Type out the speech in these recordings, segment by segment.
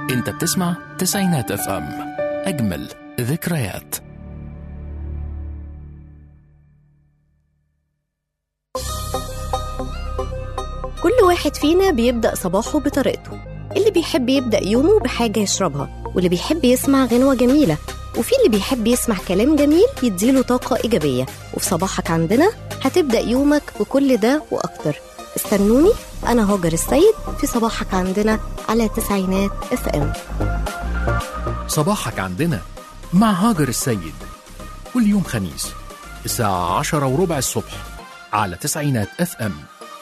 انت بتسمع تسعينات اف ام اجمل ذكريات كل واحد فينا بيبدأ صباحه بطريقته اللي بيحب يبدأ يومه بحاجة يشربها واللي بيحب يسمع غنوة جميلة وفي اللي بيحب يسمع كلام جميل يديله طاقة إيجابية وفي صباحك عندنا هتبدأ يومك بكل ده وأكتر استنوني أنا هاجر السيد في صباحك عندنا على تسعينات اف ام صباحك عندنا مع هاجر السيد كل يوم خميس الساعة عشرة وربع الصبح على تسعينات اف ام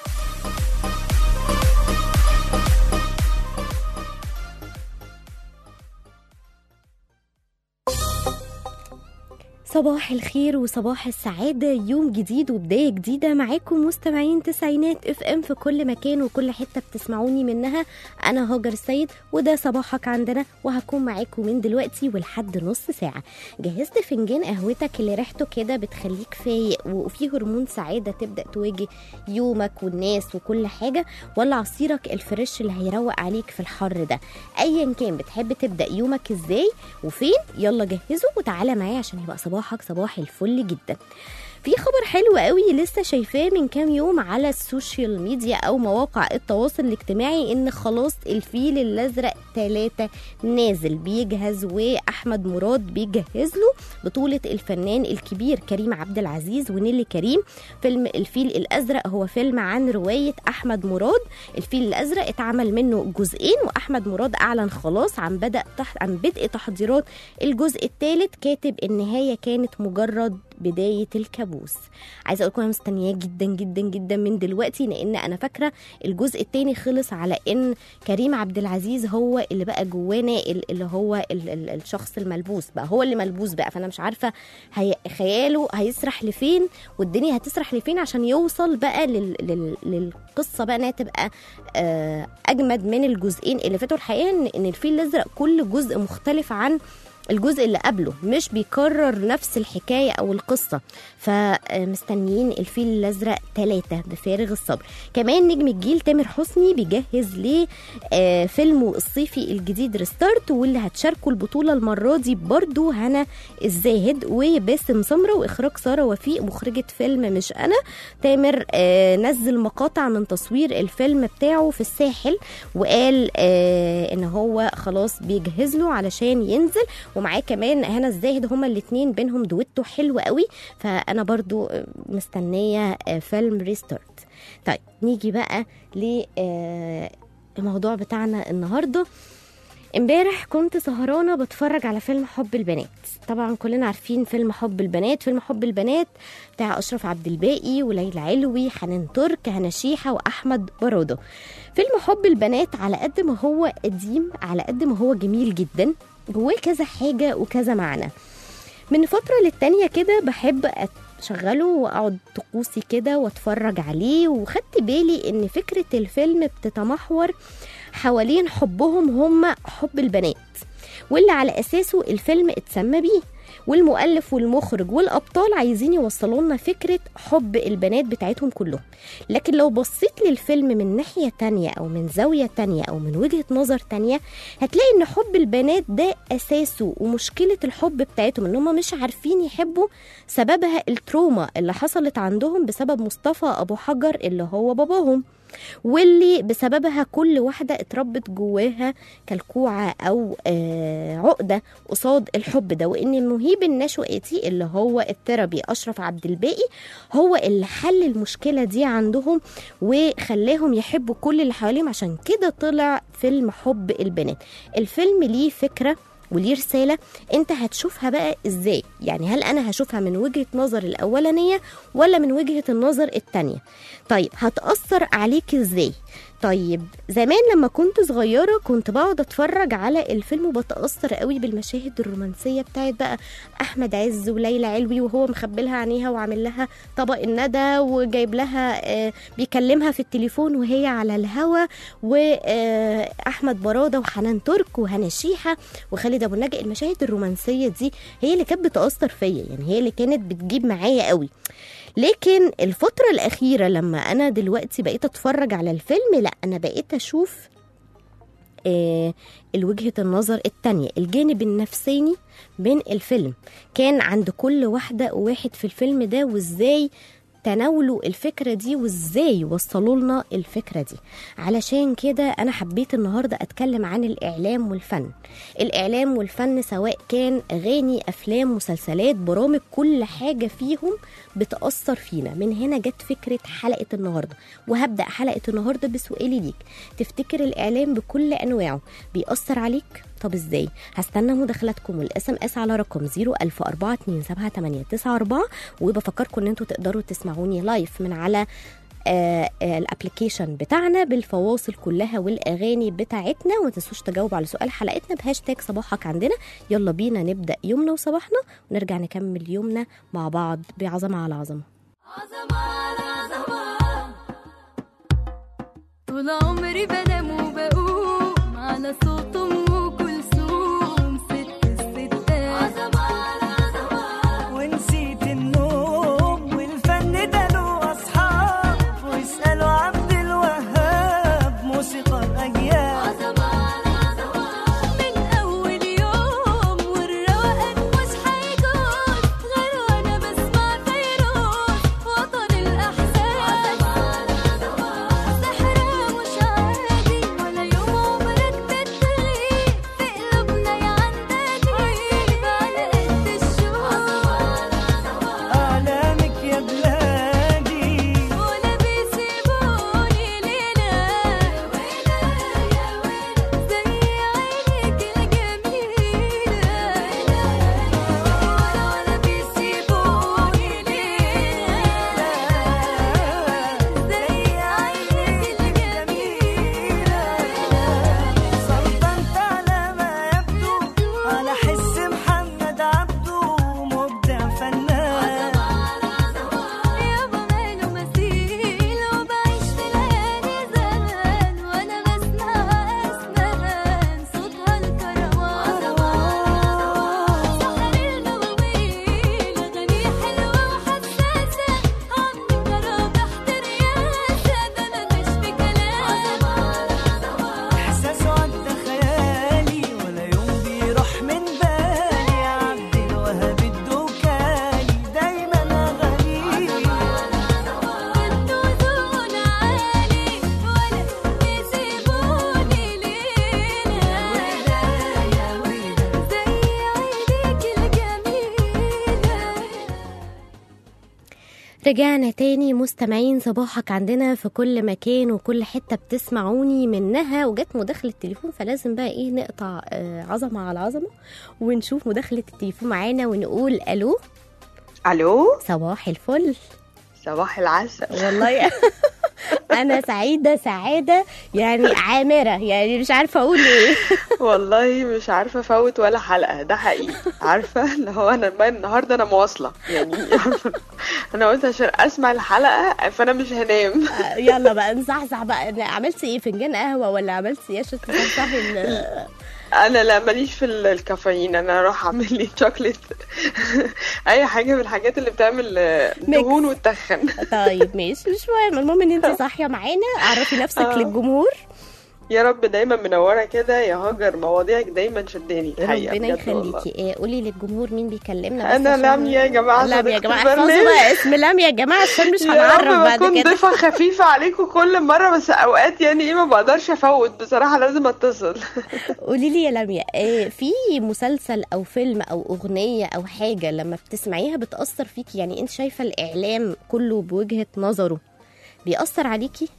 صباح الخير وصباح السعادة يوم جديد وبداية جديدة معاكم مستمعين تسعينات اف ام في كل مكان وكل حتة بتسمعوني منها أنا هاجر السيد وده صباحك عندنا وهكون معاكم من دلوقتي ولحد نص ساعة جهزت فنجان قهوتك اللي ريحته كده بتخليك فايق وفيه هرمون سعادة تبدأ تواجه يومك والناس وكل حاجة ولا عصيرك الفريش اللي هيروق عليك في الحر ده أيا كان بتحب تبدأ يومك ازاي وفين يلا جهزه وتعالى معايا عشان يبقى صباحك صباح الفل جدا في خبر حلو قوي لسه شايفاه من كام يوم على السوشيال ميديا او مواقع التواصل الاجتماعي ان خلاص الفيل الازرق ثلاثة نازل بيجهز واحمد مراد بيجهز له بطولة الفنان الكبير كريم عبد العزيز ونيلي كريم فيلم الفيل الازرق هو فيلم عن رواية احمد مراد الفيل الازرق اتعمل منه جزئين واحمد مراد اعلن خلاص عن بدأ تحت عن بدء تحضيرات الجزء الثالث كاتب النهاية كانت مجرد بداية الكابوس عايزة أقول لكم أنا مستنياه جدا جدا جدا من دلوقتي لأن أنا فاكرة الجزء التاني خلص على إن كريم عبد العزيز هو اللي بقى جوانا ال- اللي هو ال- ال- الشخص الملبوس بقى هو اللي ملبوس بقى فأنا مش عارفة هي خياله هيسرح لفين والدنيا هتسرح لفين عشان يوصل بقى لل لل للقصة بقى إنها تبقى آه، أجمد من الجزئين اللي فاتوا الحقيقة إن إن الفيل الأزرق كل جزء مختلف عن الجزء اللي قبله مش بيكرر نفس الحكاية أو القصة فمستنيين الفيل الأزرق ثلاثة بفارغ الصبر كمان نجم الجيل تامر حسني بيجهز ليه آه، فيلمه الصيفي الجديد ريستارت واللي هتشاركوا البطولة المرة دي برضو هنا الزاهد وباسم سمرة وإخراج سارة وفيق مخرجة فيلم مش أنا تامر آه، نزل مقاطع من تصوير الفيلم بتاعه في الساحل وقال آه، ان هو خلاص بيجهز له علشان ينزل ومعاه كمان هنا الزاهد هما الاتنين بينهم دويتو حلو قوي فانا برضو آه، مستنيه آه، فيلم ريستارت طيب نيجي بقى للموضوع بتاعنا النهارده امبارح كنت سهرانه بتفرج على فيلم حب البنات طبعا كلنا عارفين فيلم حب البنات فيلم حب البنات بتاع اشرف عبد الباقي وليلى علوي حنان ترك هنا شيحه واحمد برادة فيلم حب البنات على قد ما هو قديم على قد ما هو جميل جدا جواه كذا حاجه وكذا معنى من فتره للتانيه كده بحب اشغله واقعد طقوسي كده واتفرج عليه وخدت بالي ان فكره الفيلم بتتمحور حوالين حبهم هم حب البنات واللي على اساسه الفيلم اتسمى بيه والمؤلف والمخرج والابطال عايزين يوصلوا لنا فكره حب البنات بتاعتهم كلهم لكن لو بصيت للفيلم من ناحيه تانية او من زاويه تانية او من وجهه نظر تانية هتلاقي ان حب البنات ده اساسه ومشكله الحب بتاعتهم ان هم مش عارفين يحبوا سببها التروما اللي حصلت عندهم بسبب مصطفى ابو حجر اللي هو باباهم واللي بسببها كل واحدة اتربت جواها كالكوعة أو آه عقدة قصاد الحب ده وإن المهيب النشوئتي اللي هو الثيرابي أشرف عبد الباقي هو اللي حل المشكلة دي عندهم وخلاهم يحبوا كل اللي حواليهم عشان كده طلع فيلم حب البنات الفيلم ليه فكرة وليه رسالة انت هتشوفها بقى ازاي يعني هل انا هشوفها من وجهة نظر الاولانية ولا من وجهة النظر التانية طيب هتأثر عليك ازاي طيب زمان لما كنت صغيرة كنت بقعد اتفرج على الفيلم وبتأثر قوي بالمشاهد الرومانسية بتاعت بقى احمد عز وليلى علوي وهو مخبلها عينيها وعامل لها طبق الندى وجايب لها آه بيكلمها في التليفون وهي على الهوا واحمد برادة وحنان ترك وهنا شيحة وخالد ابو النجا المشاهد الرومانسية دي هي اللي كانت بتأثر فيا يعني هي اللي كانت بتجيب معايا قوي لكن الفترة الأخيرة لما أنا دلوقتي بقيت أتفرج على الفيلم لا أنا بقيت أشوف آه الوجهة النظر التانية الجانب النفساني من الفيلم كان عند كل واحدة وواحد في الفيلم ده وازاي تناولوا الفكرة دي وازاي وصلوا لنا الفكرة دي علشان كده انا حبيت النهاردة اتكلم عن الاعلام والفن الاعلام والفن سواء كان اغاني افلام مسلسلات برامج كل حاجة فيهم بتأثر فينا من هنا جت فكرة حلقة النهاردة وهبدأ حلقة النهاردة بسؤالي ليك تفتكر الاعلام بكل انواعه بيأثر عليك طب ازاي هستنى مداخلاتكم والاس ام اس على رقم 010427894 وبفكركم ان انتوا تقدروا تسمعوني لايف من على الابلكيشن بتاعنا بالفواصل كلها والاغاني بتاعتنا وما تنسوش تجاوبوا على سؤال حلقتنا بهاشتاج صباحك عندنا يلا بينا نبدا يومنا وصباحنا ونرجع نكمل يومنا مع بعض بعظمه على عظمه عظمة على عظمة طول عمري بنام وبقوم على صوت ام كلثوم ست الستات عظمة على عظمة ونسيت النوم والفن ده له أصحاب واسألوا عبد الوهاب موسيقى الأجيال عظمة على عظمة من أول يوم والروقان مش هيجوز غير وأنا بسمع فيروز وطن الأحزان سحرها مش عادي ولا يوم عمرك تتغي في قلوبنا يا عنداني على قد الشوق أعلامك يا بلادي ولا بيسيبوني ليلة ويلة يا ويلة زي عينك الجميلة ولا بيسيبوني ليلة زي عينك الجميلة سلطنت على ما يبدو على حس محمد عبده مبدع فنان يابا ماله مثيل وبعيش في ليالي زمان وانا بسمع اسمان صوتها الكروان سحر المواويل اغاني حلوه وحساسه عمي كرم تحت رياسه ده انا مش بكلام إحساسه عدى خيالي ولا يوم بيروح من بالي عبد الوهاب الدوكالي دايما أغانيه الدودون عالي ولا بيسيبوني ليلة يا ويلة زي عينيك الجميلة رجعنا تاني مستمعين صباحك عندنا في كل مكان وكل حتة بتسمعوني منها وجت مداخلة تليفون فلازم بقى ايه نقطع آه، عظمة على عظمة ونشوف مداخلة التليفون معانا ونقول الو الو صباح الفل صباح العسل والله انا سعيدة سعادة يعني عامرة يعني مش عارفة اقول ايه والله مش عارفه افوت ولا حلقه ده حقيقي عارفه اللي هو انا بقى النهارده انا مواصله يعني عارفة انا قلت عشان اسمع الحلقه فانا مش هنام آه، يلا بقى نصحصح بقى أنا عملت ايه فنجان قهوة ولا عملت ايه عشان تصحصحي ال- انا لا ماليش في ال- الكافيين انا اروح اعمل لي شوكليت اي حاجه من الحاجات اللي بتعمل آه، دهون وتتخن طيب ماشي مش مهم المهم ان انت صاحيه معانا اعرفي نفسك آه. للجمهور يا رب دايما منوره كده يا هاجر مواضيعك دايما شداني الحقيقه ربنا بجد والله. يخليكي إيه قولي للجمهور مين بيكلمنا بس انا عشان- لميا يا جماعه لميا يا صديقة جماعه احفظوا البرنامج. بقى اسم لميا يا جماعه عشان مش يا هنعرف رب بعد بكون كده ضيفة خفيفة عليكم كل مرة بس أوقات يعني إيه ما بقدرش أفوت بصراحة لازم أتصل قولي لي يا لميا إيه في مسلسل او فيلم او اغنيه او حاجه لما بتسمعيها بتاثر فيكي يعني انت شايفه الاعلام كله بوجهه نظره بيأثر عليكي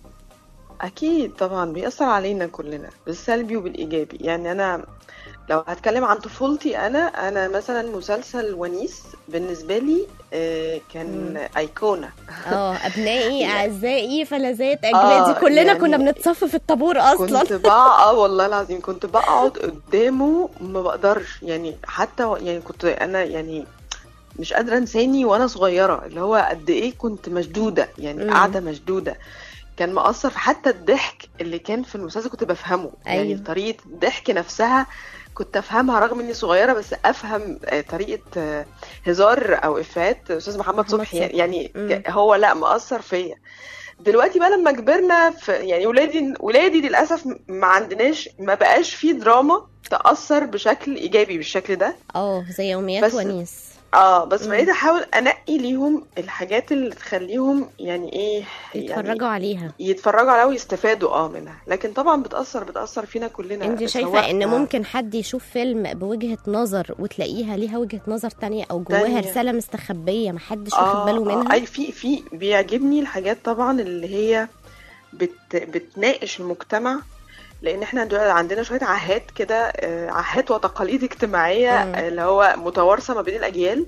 أكيد طبعا بيأثر علينا كلنا بالسلبي وبالإيجابي يعني أنا لو هتكلم عن طفولتي أنا أنا مثلا مسلسل ونيس بالنسبة لي آه، كان أيقونة اه ابنائي يعني- اعزائي فلذات اجدادي آه، كلنا يعني كنا بنتصف في الطابور اصلا كنت بقى اه والله العظيم كنت بقعد قدامه ما بقدرش يعني حتى و- يعني كنت انا يعني مش قادره انساني وانا صغيره اللي هو قد ايه كنت مشدوده يعني مم. قاعده مشدوده كان مأثر في حتى الضحك اللي كان في المسلسل كنت بفهمه يعني أيوة. طريقه الضحك نفسها كنت افهمها رغم اني صغيره بس افهم آه، طريقه آه، هزار او افيهات استاذ محمد محمد صبحي صبحي. يعني مم. هو لا مأثر فيا دلوقتي بقى لما كبرنا في يعني ولادي ولادي للاسف ما عندناش ما بقاش في دراما تاثر بشكل ايجابي بالشكل ده اه زي يوميات بس- ونيس اه بس مم. بقيت احاول انقي ليهم الحاجات اللي تخليهم يعني ايه يتفرجوا عليها يتفرجوا عليها ويستفادوا اه منها لكن طبعا بتاثر بتاثر فينا كلنا انت شايفه سواء- ان ممكن حد يشوف فيلم بوجهه نظر وتلاقيها ليها وجهه نظر تانية او جواها تانية. رساله مستخبيه محدش واخد باله منها اي في في بيعجبني الحاجات طبعا اللي هي بت بتناقش المجتمع لان احنا عندنا عندنا شويه عاهات كده آه، عاهات وتقاليد اجتماعيه مم. آه، اللي هو متوارثه ما بين الاجيال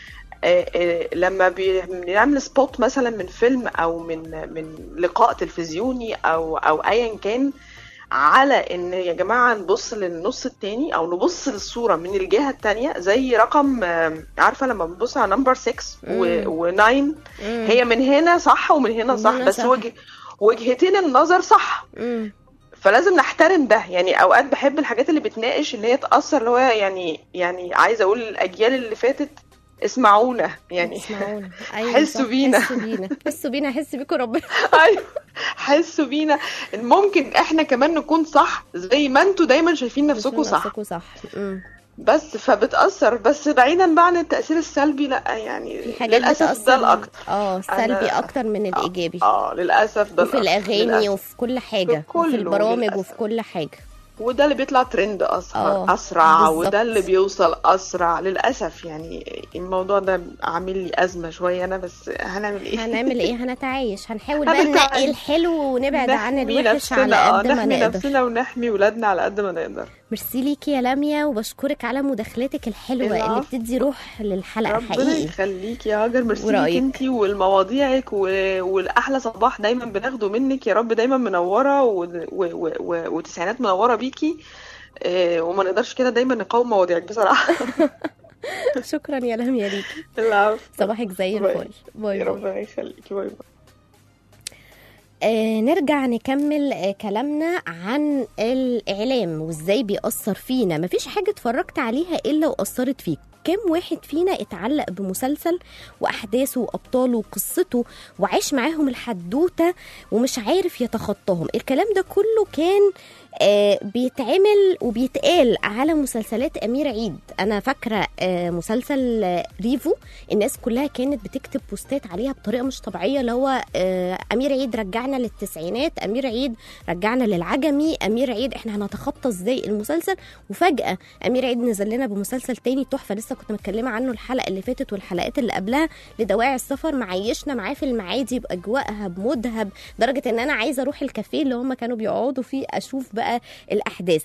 آه، آه، لما بي- بنعمل سبوت مثلا من فيلم او من من لقاء تلفزيوني او او ايا كان على ان يا جماعه نبص للنص التاني او نبص للصوره من الجهه التانيه زي رقم آه، عارفه لما بنبص على نمبر 6 و9 مم. هي من هنا صح ومن هنا من صح هنا بس صح. وجه وجهتين النظر صح مم. فلازم نحترم ده يعني اوقات بحب الحاجات اللي بتناقش اللي هي تاثر اللي هو يعني يعني عايزه اقول الاجيال اللي فاتت اسمعونا يعني اسمعونا ايوه حسوا صح، بينا. حسوا بينا حسوا بينا حس بيكم ربنا ايوه حسوا بينا ممكن احنا كمان نكون صح زي ما انتوا دايما شايفين نفسكم صح نفسكوا صح مم. بس فبتاثر بس بعيدا بقى عن التاثير السلبي لا يعني في حاجات للاسف بتأثر ده الاكتر اه سلبي أنا- اكتر من الايجابي اه للاسف ده وفي الأكتر، الاغاني للأسف. وفي كل حاجه في وفي كله البرامج للأسف. وفي كل حاجه وده اللي بيطلع ترند اسرع آه، اسرع بالظبط. وده اللي بيوصل اسرع للاسف يعني الموضوع ده عامل لي ازمه شويه انا بس هنعمل ايه هنعمل ايه هنتعايش هنحاول بقى هنتعايش. ننقي الحلو ونبعد عن نحمي الوحش نفسنا على اه قد ما نحمي نقدر نفسنا ونحمي ولادنا على قد ما نقدر ميرسي ليكي يا لميا وبشكرك على مداخلتك الحلوه اللي العفو. بتدي روح للحلقه ربنا حقيقي يخليك يا هاجر ميرسي ورأيك؟ ليك انتي والمواضيعك و... والاحلى صباح دايما بناخده منك يا رب دايما منوره و... و... و... و... وتسعينات منوره بيكي آه، وما نقدرش كده دايما نقاوم مواضيعك بصراحه شكرا يا لميا ليكي العفو صباحك زي باي. الفل باي يا باي ربنا يخليكي باي باي آه نرجع نكمل آه كلامنا عن الإعلام وإزاي بيأثر فينا مفيش حاجة اتفرجت عليها إلا وأثرت فيك كم واحد فينا اتعلق بمسلسل وأحداثه وأبطاله وقصته وعاش معاهم الحدوتة ومش عارف يتخطاهم الكلام ده كله كان آه بيتعمل وبيتقال على مسلسلات أمير عيد أنا فاكرة آه مسلسل آه، ريفو الناس كلها كانت بتكتب بوستات عليها بطريقه مش طبيعيه اللي هو آه، امير عيد رجعنا للتسعينات امير عيد رجعنا للعجمي امير عيد احنا هنتخطى ازاي المسلسل وفجاه امير عيد نزل لنا بمسلسل تاني تحفه لسه كنت متكلمه عنه الحلقه اللي فاتت والحلقات اللي قبلها لدواعي السفر معيشنا معاه في المعادي باجواءها بمذهب لدرجه ان انا عايزه اروح الكافيه اللي هم كانوا بيقعدوا فيه اشوف بقى الاحداث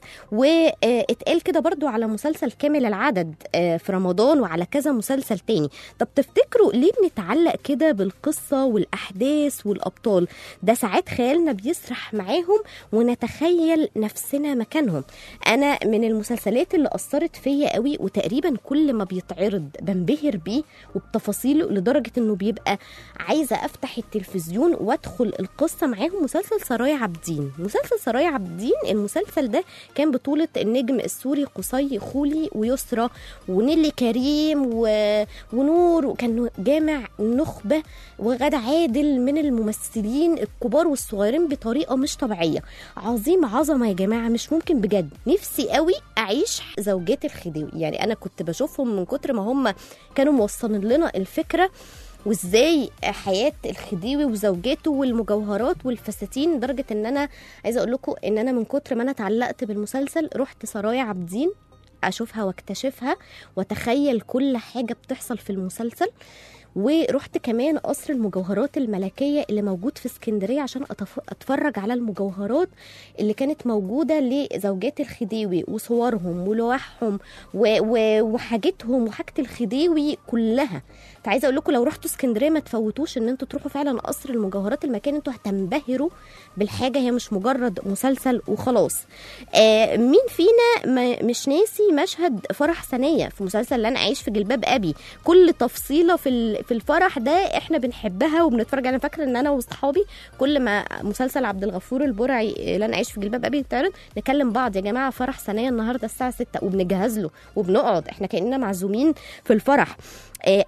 واتقال كده برضو على مسلسل كامل العدد آه، في رمضان وعلى كذا مسلسل تاني طب تفتكروا ليه بنتعلق كده بالقصة والأحداث والأبطال ده ساعات خيالنا بيسرح معاهم ونتخيل نفسنا مكانهم أنا من المسلسلات اللي أثرت فيا قوي وتقريبا كل ما بيتعرض بنبهر بيه وبتفاصيله لدرجة إنه بيبقى عايزة أفتح التلفزيون وأدخل القصة معاهم مسلسل سرايا عابدين مسلسل سرايا عابدين المسلسل ده كان بطولة النجم السوري قصي خولي ويسرى ونيلي كريم و... ونور وكان جامع نخبة وغادة عادل من الممثلين الكبار والصغيرين بطريقة مش طبيعية عظيم عظمة يا جماعة مش ممكن بجد نفسي قوي أعيش زوجات الخديوي يعني أنا كنت بشوفهم من كتر ما هم كانوا موصلين لنا الفكرة وازاي حياه الخديوي وزوجاته والمجوهرات والفساتين لدرجه ان انا عايزه اقول لكم ان انا من كتر ما انا اتعلقت بالمسلسل رحت سرايا عابدين اشوفها واكتشفها واتخيل كل حاجه بتحصل في المسلسل ورحت كمان قصر المجوهرات الملكية اللي موجود في اسكندرية عشان أتف... أتفرج على المجوهرات اللي كانت موجودة لزوجات الخديوي وصورهم ولوحهم و... و... وحاجتهم وحاجة الخديوي كلها فعايزة أقول لكم لو رحتوا اسكندرية ما تفوتوش إن انتوا تروحوا فعلا قصر المجوهرات المكان انتوا هتنبهروا بالحاجة هي مش مجرد مسلسل وخلاص آه مين فينا ما مش ناسي مشهد فرح ثانية في مسلسل اللي أنا أعيش في جلباب أبي كل تفصيلة في ال- في الفرح ده احنا بنحبها وبنتفرج انا فاكره ان انا واصحابي كل ما مسلسل عبد الغفور البرعي اللي انا عايش في جلباب ابي بتعرض نكلم بعض يا جماعه فرح ثانيه النهارده الساعه 6 وبنجهز له وبنقعد احنا كاننا معزومين في الفرح آه، اعزائي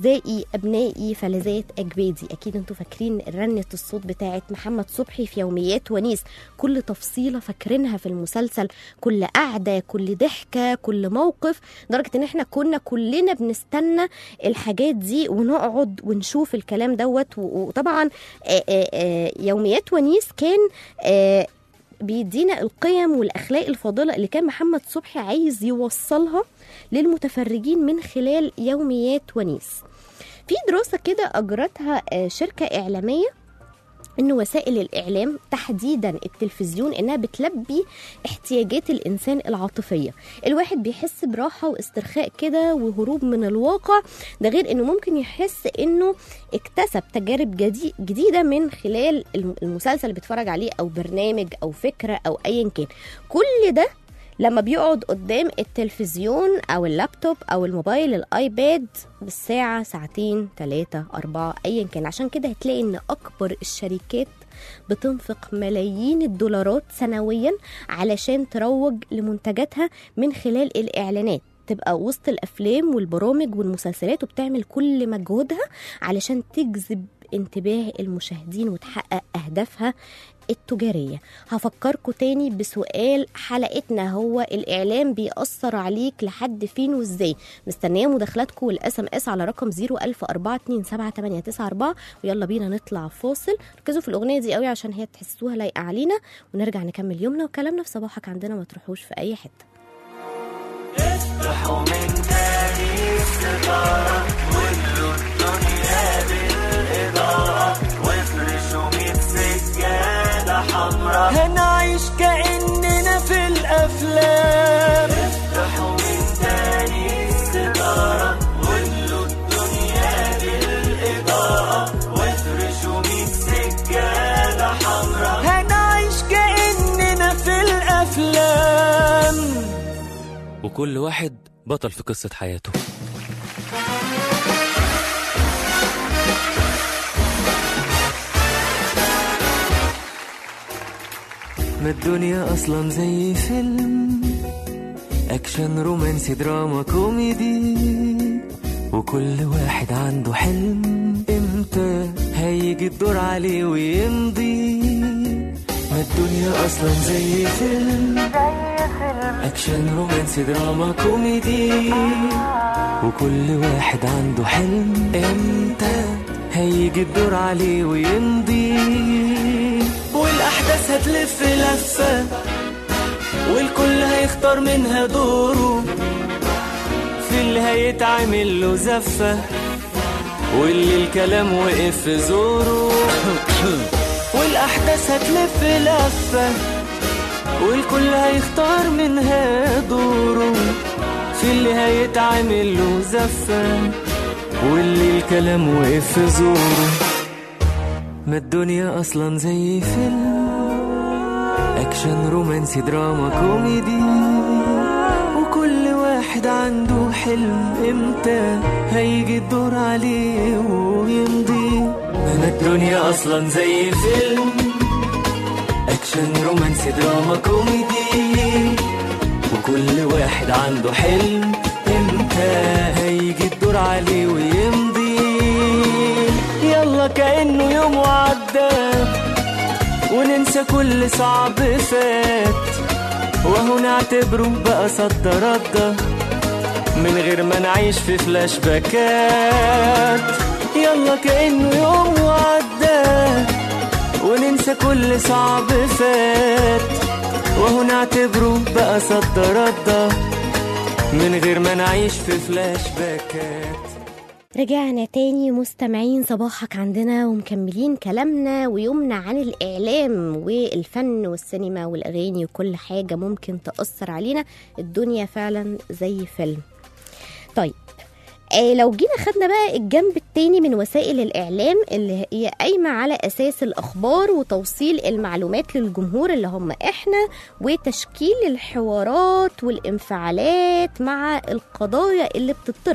أعزائي أبنائي فلذات أجبادي أكيد أنتوا فاكرين رنة الصوت بتاعت محمد صبحي في يوميات ونيس كل تفصيلة فاكرينها في المسلسل كل قعدة كل ضحكة كل موقف لدرجة إن إحنا كنا كلنا بنستنى الحاجات دي ونقعد ونشوف الكلام دوت و- وطبعا آه، آه، آه، يوميات ونيس كان آه، بيدينا القيم والاخلاق الفاضله اللي كان محمد صبحي عايز يوصلها للمتفرجين من خلال يوميات ونيس في دراسه كده اجرتها آه، شركه اعلاميه ان وسائل الاعلام تحديدا التلفزيون انها بتلبي احتياجات الانسان العاطفيه الواحد بيحس براحه واسترخاء كده وهروب من الواقع ده غير انه ممكن يحس انه اكتسب تجارب جدي- جديده من خلال الم- المسلسل اللي بيتفرج عليه او برنامج او فكره او ايا كان كل ده لما بيقعد قدام التلفزيون او اللابتوب او الموبايل الايباد بالساعه ساعتين ثلاثه اربعه ايا كان عشان كده هتلاقي ان اكبر الشركات بتنفق ملايين الدولارات سنويا علشان تروج لمنتجاتها من خلال الاعلانات تبقى وسط الافلام والبرامج والمسلسلات وبتعمل كل مجهودها علشان تجذب انتباه المشاهدين وتحقق اهدافها التجارية هفكركم تاني بسؤال حلقتنا هو الإعلام بيأثر عليك لحد فين وإزاي مستنية مداخلاتكم والأس ام اس على رقم 010427894 ويلا بينا نطلع فاصل ركزوا في الأغنية دي قوي عشان هي تحسوها لايقة علينا ونرجع نكمل يومنا وكلامنا في صباحك عندنا ما تروحوش في أي حتة افتحوا من تاني الستارة واملوا الدنيا بالإضاءة وافرشوا مية سجادة حمراء هنعيش كأننا في الأفلام افتحوا من تاني الستارة واملوا الدنيا بالإضاءة وافرشوا مية سجادة حمراء هنعيش كأننا في الأفلام وكل واحد بطل في قصة حياته ما الدنيا اصلا زي فيلم اكشن رومانسي دراما كوميدي وكل واحد عنده حلم امتى هيجي الدور عليه ويمضي ما الدنيا اصلا زي فيلم اكشن رومانسي دراما كوميدي وكل واحد عنده حلم امتى هيجي الدور عليه ويمضي والاحداث هتلف لفه والكل هيختار منها دوره في اللي هيتعمل له زفه واللي الكلام وقف في زوره والاحداث هتلف لفه والكل هيختار منها دوره في اللي هيتعمل له زفة واللي الكلام وقف في زوره ما الدنيا أصلا زي فيلم أكشن رومانسي دراما كوميدي وكل واحد عنده حلم امتى هيجي الدور عليه ويمضي ما الدنيا أصلا زي فيلم اكشن رومانسي دراما كوميدي وكل واحد عنده حلم امتى هيجي الدور عليه ويمضي يلا كأنه يوم وعدى وننسى كل صعب فات وهو نعتبره بقى صد رده من غير ما نعيش في فلاش باكات يلا كأنه يوم وعدى وننسى كل صعب فات وهو نعتبره بقى صد رده من غير ما نعيش في فلاش باكات رجعنا تاني مستمعين صباحك عندنا ومكملين كلامنا ويومنا عن الإعلام والفن والسينما والأغاني وكل حاجة ممكن تأثر علينا الدنيا فعلا زي فيلم طيب آه لو جينا خدنا بقى الجنب التاني من وسائل الإعلام اللي هي قايمة على أساس الأخبار وتوصيل المعلومات للجمهور اللي هم إحنا وتشكيل الحوارات والانفعالات مع القضايا اللي بتطرح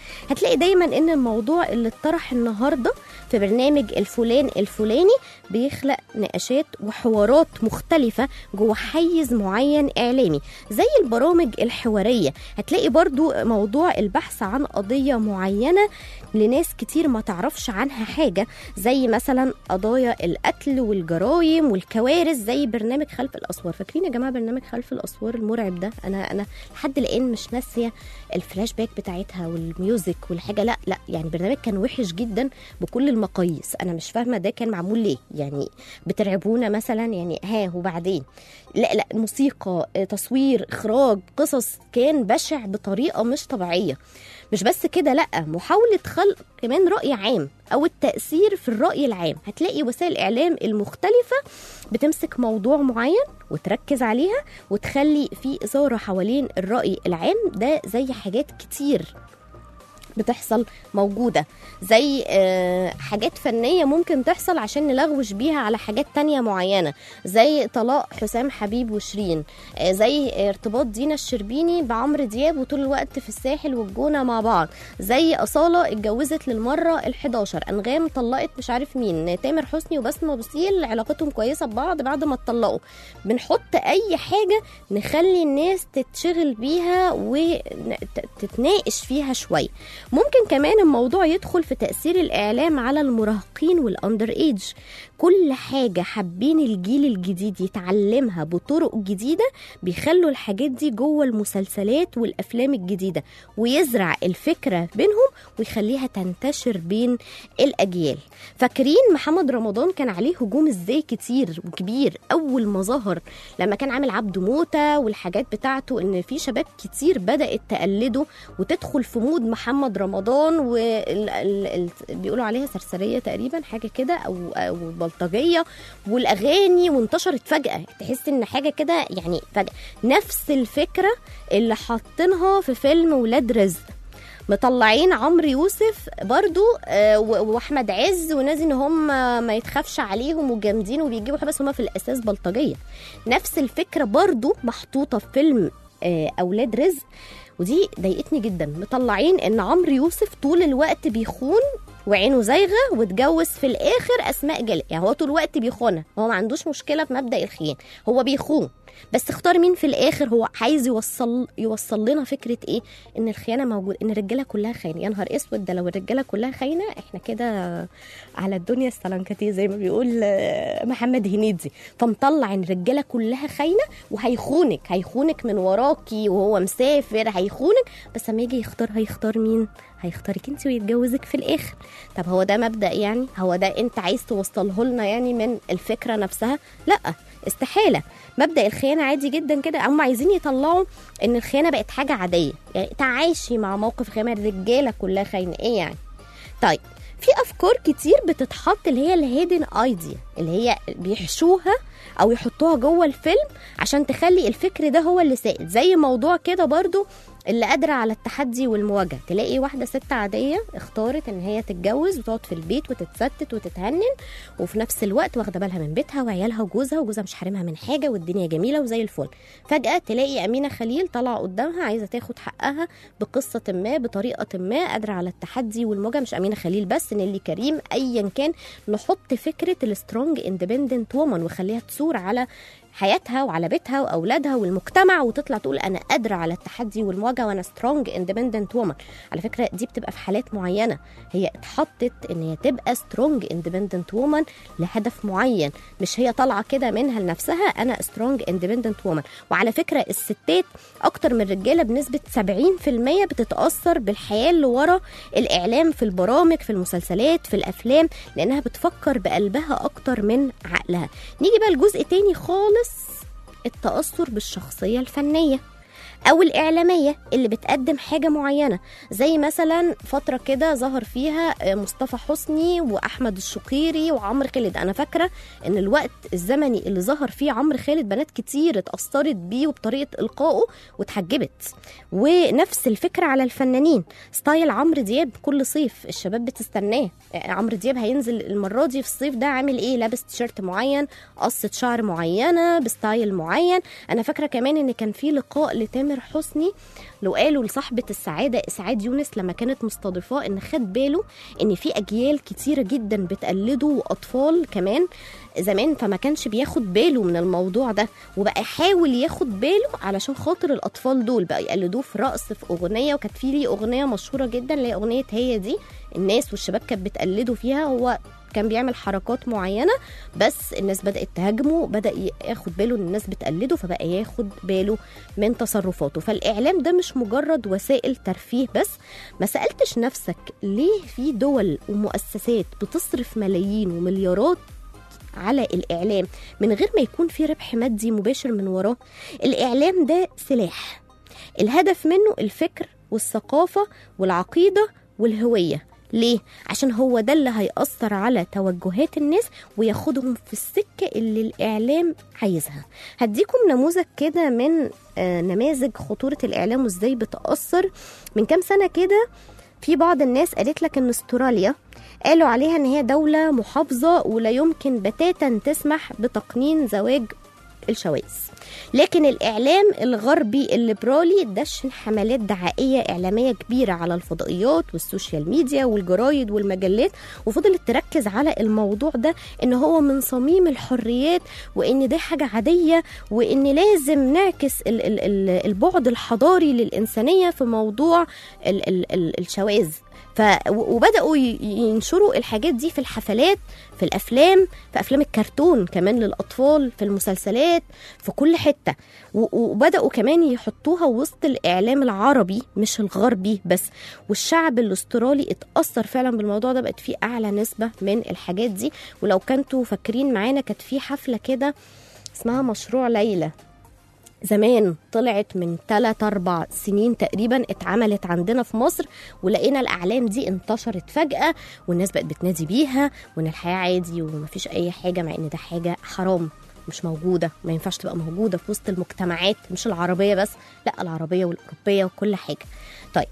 هتلاقي دايما ان الموضوع اللي اتطرح النهارده في برنامج الفلان الفلاني بيخلق نقاشات وحوارات مختلفة جوه حيز معين إعلامي زي البرامج الحوارية هتلاقي برضو موضوع البحث عن قضية معينة لناس كتير ما تعرفش عنها حاجة زي مثلا قضايا القتل والجرائم والكوارث زي برنامج خلف الأسوار فاكرين يا جماعة برنامج خلف الأسوار المرعب ده أنا أنا لحد الآن مش ناسية الفلاش باك بتاعتها والميوزك والحاجة لا لا يعني برنامج كان وحش جدا بكل المقاييس أنا مش فاهمة ده كان معمول ليه يعني بترعبونا مثلا يعني ها وبعدين لا لا موسيقى آه، تصوير اخراج قصص كان بشع بطريقه مش طبيعيه مش بس كده لا محاوله خلق كمان راي عام او التاثير في الراي العام هتلاقي وسائل الاعلام المختلفه بتمسك موضوع معين وتركز عليها وتخلي في اثاره حوالين الراي العام ده زي حاجات كتير بتحصل موجودة زي آه، حاجات فنية ممكن تحصل عشان نلغوش بيها على حاجات تانية معينة زي طلاق حسام حبيب وشيرين آه، زي ارتباط دينا الشربيني بعمرو دياب وطول الوقت في الساحل والجونة مع بعض زي أصالة اتجوزت للمرة ال11 أنغام طلقت مش عارف مين تامر حسني وبسمة بوسيل علاقتهم كويسة ببعض بعد ما اتطلقوا بنحط أي حاجة نخلي الناس تتشغل بيها وتتناقش فيها شوية ممكن كمان الموضوع يدخل في تأثير الإعلام على المراهقين والأندر إيج كل حاجة حابين الجيل الجديد يتعلمها بطرق جديدة بيخلوا الحاجات دي جوه المسلسلات والأفلام الجديدة ويزرع الفكرة بينهم ويخليها تنتشر بين الأجيال فاكرين محمد رمضان كان عليه هجوم ازاي كتير وكبير أول ما ظهر لما كان عامل عبده موتة والحاجات بتاعته إن في شباب كتير بدأت تقلده وتدخل في مود محمد رمضان وبيقولوا عليها سرسرية تقريبا حاجة كده أو, أو بلطجية والأغاني وانتشرت فجأة تحس إن حاجة كده يعني فجأة نفس الفكرة اللي حاطينها في فيلم ولاد رزق مطلعين عمرو يوسف برضو آه، و- واحمد عز وناس ان هم ما يتخافش عليهم وجامدين وبيجيبوا بس هم في الاساس بلطجيه نفس الفكره برضو محطوطه في فيلم آه، اولاد رزق ودي ضايقتني جدا مطلعين ان عمرو يوسف طول الوقت بيخون وعينه زايغه واتجوز في الاخر اسماء جلال يعني هو طول الوقت بيخونها هو ما عندوش مشكله في مبدا الخيانه هو بيخون بس اختار مين في الاخر هو عايز يوصل يوصل لنا فكره ايه ان الخيانه موجوده ان الرجاله كلها خاينه يا نهار اسود ده لو الرجاله كلها خاينه احنا كده على الدنيا السلنكتيه زي ما بيقول آه، محمد هنيدي فمطلع ان الرجاله كلها خاينه وهيخونك هيخونك من وراكي وهو مسافر هيخونك بس لما يجي يختار هيختار مين هيختارك انت ويتجوزك في الاخر طب هو ده مبدا يعني هو ده انت عايز توصله لنا يعني من الفكره نفسها لا استحاله مبدا الخيانه عادي جدا كده هم عايزين يطلعوا ان الخيانه بقت حاجه عاديه يعني تعايشي مع موقف خيانه الرجاله كلها خاينه ايه يعني طيب في افكار كتير بتتحط اللي هي الهيدن ايديا اللي هي بيحشوها او يحطوها جوه الفيلم عشان تخلي الفكر ده هو اللي سائد زي موضوع كده برضو اللي قادرة على التحدي والمواجهة تلاقي واحدة ست عادية اختارت ان هي تتجوز وتقعد في البيت وتتستت وتتهنن وفي نفس الوقت واخدة بالها من بيتها وعيالها وجوزها وجوزها مش حارمها من حاجة والدنيا جميلة وزي الفل فجأة تلاقي أمينة خليل طالعة قدامها عايزة تاخد حقها بقصة ما بطريقة ما قادرة على التحدي والمواجهة مش أمينة خليل بس نيلي كريم أيا كان نحط فكرة السترونج اندبندنت وومن وخليها تثور على حياتها وعلى بيتها واولادها والمجتمع وتطلع تقول انا قادره على التحدي والمواجهه وانا سترونج اندبندنت وومن على فكره دي بتبقى في حالات معينه هي اتحطت ان هي تبقى سترونج اندبندنت وومن لهدف معين مش هي طالعه كده منها لنفسها انا سترونج اندبندنت وومن وعلى فكره الستات اكتر من الرجاله بنسبه 70% بتتاثر بالحياه اللي ورا الاعلام في البرامج في المسلسلات في الافلام لانها بتفكر بقلبها اكتر من عقلها نيجي بقى لجزء تاني خالص التأثر بالشخصية الفنية أو الإعلامية اللي بتقدم حاجة معينة زي مثلا فترة كده ظهر فيها مصطفى حسني وأحمد الشقيري وعمرو خالد أنا فاكرة إن الوقت الزمني اللي ظهر فيه عمرو خالد بنات كتير اتأثرت بيه وبطريقة إلقائه واتحجبت ونفس الفكرة على الفنانين ستايل عمرو دياب كل صيف الشباب بتستناه عمرو دياب هينزل المرة دي في الصيف ده عامل إيه لابس تيشيرت معين قصة شعر معينة بستايل معين أنا فاكرة كمان إن كان في لقاء لتامر تامر حسني لو قالوا لصاحبة السعادة إسعاد يونس لما كانت مستضيفاه إن خد باله إن في أجيال كتيرة جدا بتقلده وأطفال كمان زمان فما كانش بياخد باله من الموضوع ده وبقى يحاول ياخد باله علشان خاطر الأطفال دول بقى يقلدوه في رقص في أغنية وكانت في ليه أغنية مشهورة جدا اللي هي أغنية هي دي الناس والشباب كانت بتقلده فيها هو كان بيعمل حركات معينة بس الناس بدأت تهاجمه بدأ ياخد باله ان الناس بتقلده فبقى ياخد باله من تصرفاته فالإعلام ده مش مجرد وسائل ترفيه بس ما سألتش نفسك ليه في دول ومؤسسات بتصرف ملايين ومليارات على الإعلام من غير ما يكون في ربح مادي مباشر من وراه الإعلام ده سلاح الهدف منه الفكر والثقافة والعقيدة والهوية ليه؟ عشان هو ده اللي هيأثر على توجهات الناس وياخدهم في السكة اللي الإعلام عايزها هديكم نموذج كده من آه، نماذج خطورة الإعلام وإزاي بتأثر من كام سنة كده في بعض الناس قالت لك ان استراليا قالوا عليها ان هي دولة محافظة ولا يمكن بتاتا تسمح بتقنين زواج الشواذ لكن الإعلام الغربي الليبرالي دشن حملات دعائية إعلامية كبيرة على الفضائيات والسوشيال ميديا والجرايد والمجلات وفضلت تركز على الموضوع ده إن هو من صميم الحريات وإن ده حاجة عادية وإن لازم نعكس ال- ال- ال- البعد الحضاري للإنسانية في موضوع ال- ال- ال- الشواذ ف وبداوا ي- ينشروا الحاجات دي في الحفلات في الافلام في افلام الكرتون كمان للاطفال في المسلسلات في كل حته و- وبداوا كمان يحطوها وسط الاعلام العربي مش الغربي بس والشعب الاسترالي اتاثر فعلا بالموضوع ده بقت فيه اعلى نسبه من الحاجات دي ولو كنتوا فاكرين معانا كانت في حفله كده اسمها مشروع ليلى زمان طلعت من 3 4 سنين تقريبا اتعملت عندنا في مصر ولقينا الاعلام دي انتشرت فجاه والناس بقت بتنادي بيها وان الحياه عادي ومفيش اي حاجه مع ان ده حاجه حرام مش موجوده ما ينفعش تبقى موجوده في وسط المجتمعات مش العربيه بس لا العربيه والاوروبيه وكل حاجه طيب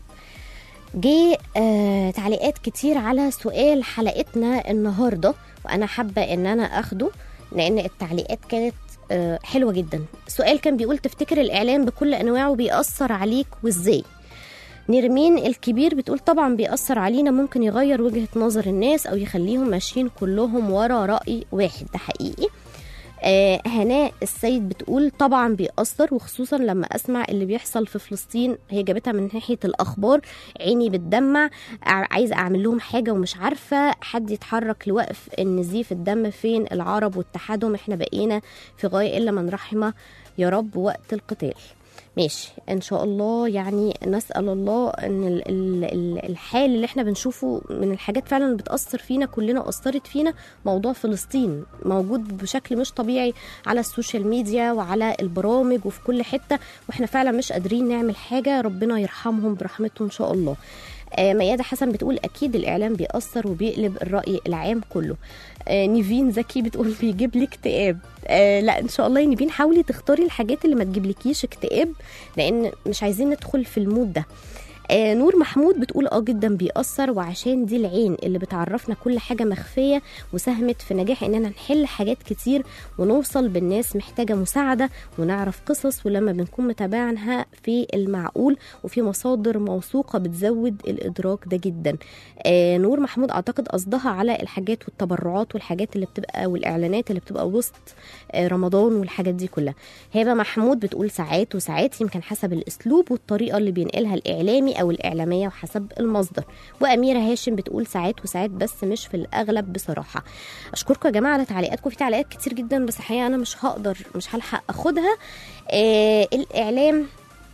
جه آه تعليقات كتير على سؤال حلقتنا النهارده وانا حابه ان انا اخده لان التعليقات كانت آه حلوه جدا السؤال كان بيقول تفتكر الاعلام بكل انواعه بيأثر عليك وازاي نرمين الكبير بتقول طبعا بيأثر علينا ممكن يغير وجهة نظر الناس أو يخليهم ماشيين كلهم ورا رأي واحد ده حقيقي آه هناء السيد بتقول طبعا بيأثر وخصوصا لما أسمع اللي بيحصل في فلسطين هي جابتها من ناحية الأخبار عيني بتدمع ع- عايزة أعمل لهم حاجة ومش عارفة حد يتحرك لوقف النزيف الدم فين العرب واتحادهم احنا بقينا في غاية إلا من رحمة يا رب وقت القتال ماشي ان شاء الله يعني نسال الله ان ال- ال- ال- الحال اللي احنا بنشوفه من الحاجات فعلا اللي بتاثر فينا كلنا اثرت فينا موضوع فلسطين موجود بشكل مش طبيعي على السوشيال ميديا وعلى البرامج وفي كل حته واحنا فعلا مش قادرين نعمل حاجه ربنا يرحمهم برحمته ان شاء الله آه، ميادة حسن بتقول أكيد الإعلام بيأثر وبيقلب الرأي العام كله آه، نيفين زكي بتقول بيجيب لي اكتئاب آه لا ان شاء الله يا نيفين حاولي تختاري الحاجات اللي ما تجيبلكيش اكتئاب لان مش عايزين ندخل في المود ده آه نور محمود بتقول اه جدا بيأثر وعشان دي العين اللي بتعرفنا كل حاجة مخفية وساهمت في نجاح اننا نحل حاجات كتير ونوصل بالناس محتاجة مساعدة ونعرف قصص ولما بنكون متابعينها في المعقول وفي مصادر موثوقة بتزود الإدراك ده جدا آه نور محمود أعتقد قصدها على الحاجات والتبرعات والحاجات اللي بتبقى والإعلانات اللي بتبقى وسط آه رمضان والحاجات دي كلها هبة محمود بتقول ساعات وساعات يمكن حسب الأسلوب والطريقة اللي بينقلها الإعلامي أو الإعلامية وحسب المصدر وأميرة هاشم بتقول ساعات وساعات بس مش في الأغلب بصراحة أشكركم يا جماعة على تعليقاتكم في تعليقات كتير جدا بس الحقيقة أنا مش هقدر مش هلحق أخدها آه الإعلام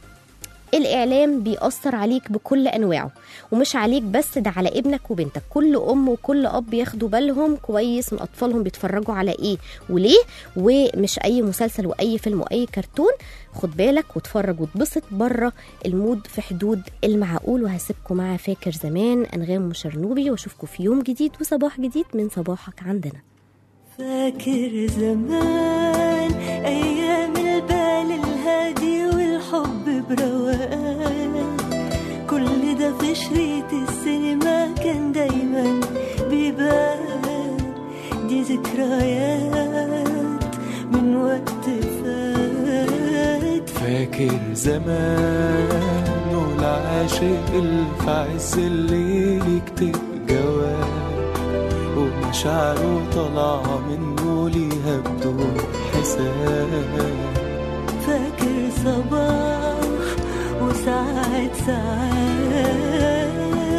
الإعلام بيأثر عليك بكل أنواعه ومش عليك بس ده على ابنك وبنتك كل أم وكل أب ياخدوا بالهم كويس من أطفالهم بيتفرجوا على إيه وليه ومش أي مسلسل وأي فيلم وأي كرتون خد بالك واتفرج واتبسط بره المود في حدود المعقول وهسيبكم مع فاكر زمان أنغام وشرنوبي واشوفكم في يوم جديد وصباح جديد من صباحك عندنا فاكر زمان أيام البال الهادي والحب بروقان كل ده في شريط السينما كان دايما بيبان دي ذكريات من وقت فات فاكر زمان والعاشق اللي في عز الليل يكتب جواب ومشاعره طالعة منه ليها بدون حساب فاكر صباح وساعات ساعات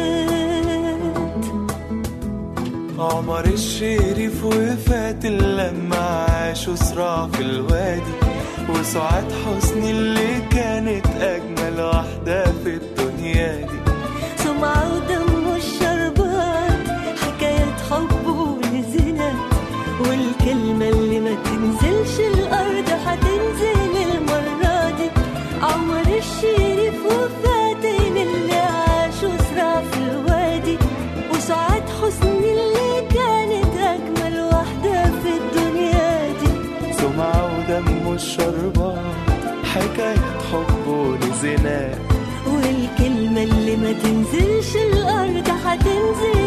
عمر الشريف وفات لما عاشوا صراع في الوادي وسعاد حسني اللي كانت أجمل واحدة في الدنيا دي سمعة ودم الشربات حكاية حب ولزنا والكلمة اللي ما تنزلش الأرض هتنزل المرة دي عمر الشريف وفاتن اللي عاشوا صراع في الوادي وسعاد حسني اللي كانت أجمل واحدة في الدنيا دي سمعة ودم الشربات حكاية حب ولزنا والكلمة اللي ما تنزلش الأرض هتنزل